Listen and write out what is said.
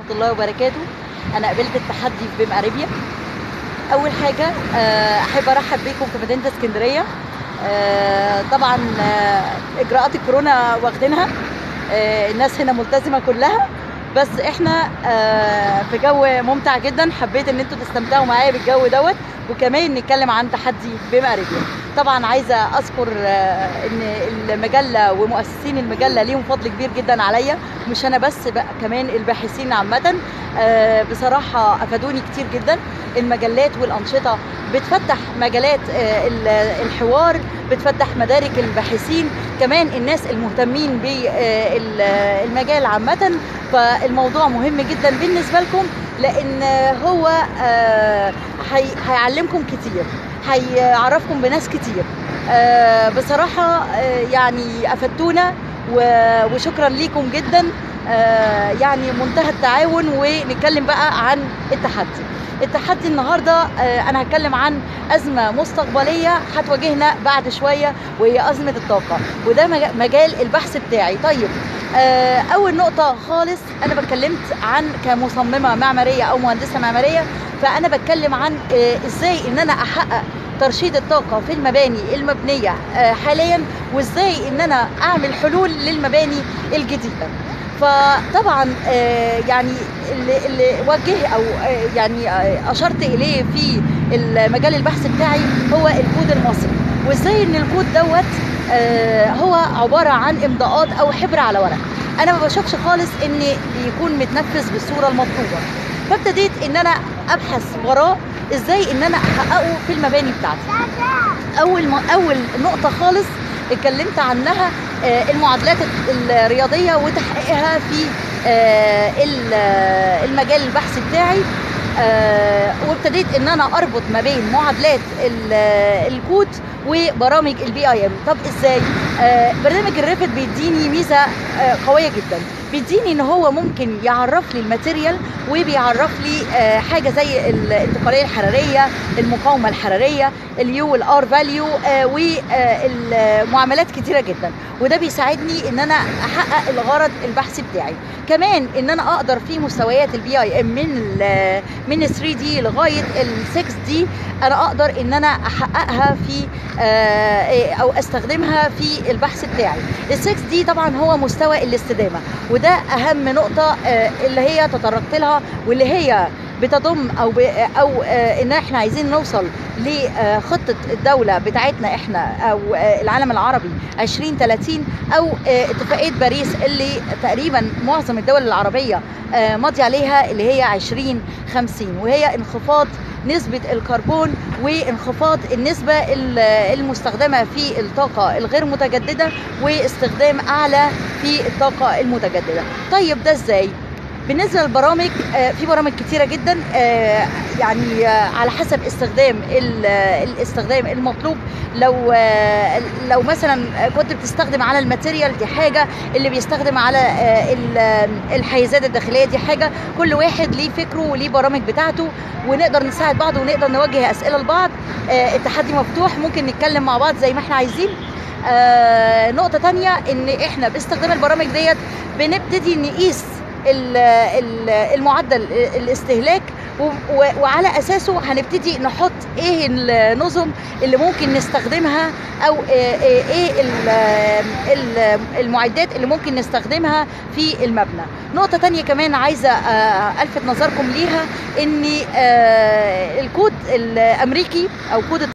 الله وبركاته انا قابلت التحدي في بيم اريبيا اول حاجه آه، احب ارحب بيكم في مدينه اسكندريه آه، طبعا آه، اجراءات الكورونا واخدينها آه، الناس هنا ملتزمه كلها بس احنا آه، في جو ممتع جدا حبيت ان انتوا تستمتعوا معايا بالجو دوت وكمان نتكلم عن تحدي بيم اريبيا طبعا عايزه اذكر آه، ان المجله ومؤسسين المجله ليهم فضل كبير جدا عليا مش انا بس بقى كمان الباحثين عامه آه، بصراحه افادوني كتير جدا المجلات والانشطه بتفتح مجالات آه، ال- الحوار بتفتح مدارك الباحثين كمان الناس المهتمين بالمجال عامه فالموضوع مهم جدا بالنسبه لكم لان هو آه، هي- هيعلمكم كتير هيعرفكم بناس كتير آه، بصراحه آه، يعني افدتونا و- وشكرا ليكم جدا آه، يعني منتهى التعاون ونتكلم بقى عن التحدي التحدي النهارده آه، انا هتكلم عن ازمه مستقبليه هتواجهنا بعد شويه وهي ازمه الطاقه وده مج- مجال البحث بتاعي طيب آه، اول نقطه خالص انا بتكلمت عن كمصممه معماريه او مهندسه معماريه فانا بتكلم عن آه، ازاي ان انا احقق ترشيد الطاقه في المباني المبنيه آه، حاليا وازاي ان انا اعمل حلول للمباني الجديده فطبعا آه، يعني اللي, اللي وجه او آه، يعني آه، اشرت اليه في المجال البحث بتاعي هو الكود المصري وازاي ان الكود دوت آه، هو عباره عن امضاءات او حبر على ورق انا ما بشوفش خالص ان بيكون متنفذ بالصوره المطلوبه فابتديت ان انا ابحث وراه ازاي ان انا احققه في المباني بتاعتي اول ما اول نقطه خالص اتكلمت عنها آه، المعادلات الرياضيه وتحقيقها في آه، ال- آه، المجال البحث بتاعي آه، وابتديت ان انا اربط ما بين معادلات ال- آه، الكود وبرامج البي اي ام طب ازاي آه، برنامج الريفت بيديني ميزه آه، قويه جدا بيديني ان هو ممكن يعرف لي الماتيريال وبيعرف لي آه، حاجه زي الانتقاليه الحراريه المقاومه الحراريه اليو والار فاليو والمعاملات كتيره جدا وده بيساعدني ان انا احقق الغرض البحثي بتاعي كمان ان انا اقدر في مستويات البي اي ام من ال من 3 دي لغايه ال 6 دي انا اقدر ان انا احققها في آه، او استخدمها في البحث بتاعي ال 6 دي طبعا هو مستوى الاستدامه وده اهم نقطه آه، اللي هي تطرقت لها واللي هي بتضم او ب او آه، ان احنا عايزين نوصل لخطه الدوله بتاعتنا احنا او آه، العالم العربي 2030 او آه، اتفاقيه باريس اللي تقريبا معظم الدول العربيه آه، ماضي عليها اللي هي 2050 وهي انخفاض نسبة الكربون وانخفاض النسبة ال- المستخدمة في الطاقة الغير متجددة واستخدام أعلى في الطاقة المتجددة طيب ده ازاي؟ بالنسبه للبرامج آه، في برامج كتيره جدا آه، يعني آه، على حسب استخدام ال- آه، الاستخدام المطلوب لو آه، لو مثلا كنت بتستخدم على الماتيريال دي حاجه اللي بيستخدم على آه، ال- آه، الحيزات الداخليه دي حاجه كل واحد ليه فكره وليه برامج بتاعته ونقدر نساعد بعض ونقدر نوجه اسئله لبعض آه، التحدي مفتوح ممكن نتكلم مع بعض زي ما احنا عايزين آه، نقطة تانية ان احنا باستخدام البرامج ديت بنبتدي نقيس ال- ال- المعدل الاستهلاك و- و- وعلى اساسه هنبتدي نحط ايه النظم اللي ممكن نستخدمها او ايه إيه ال- ال- المعدات اللي ممكن نستخدمها في المبنى نقطة تانية كمان عايزة آه، الفت نظركم ليها ان آه، الكود الامريكي او كود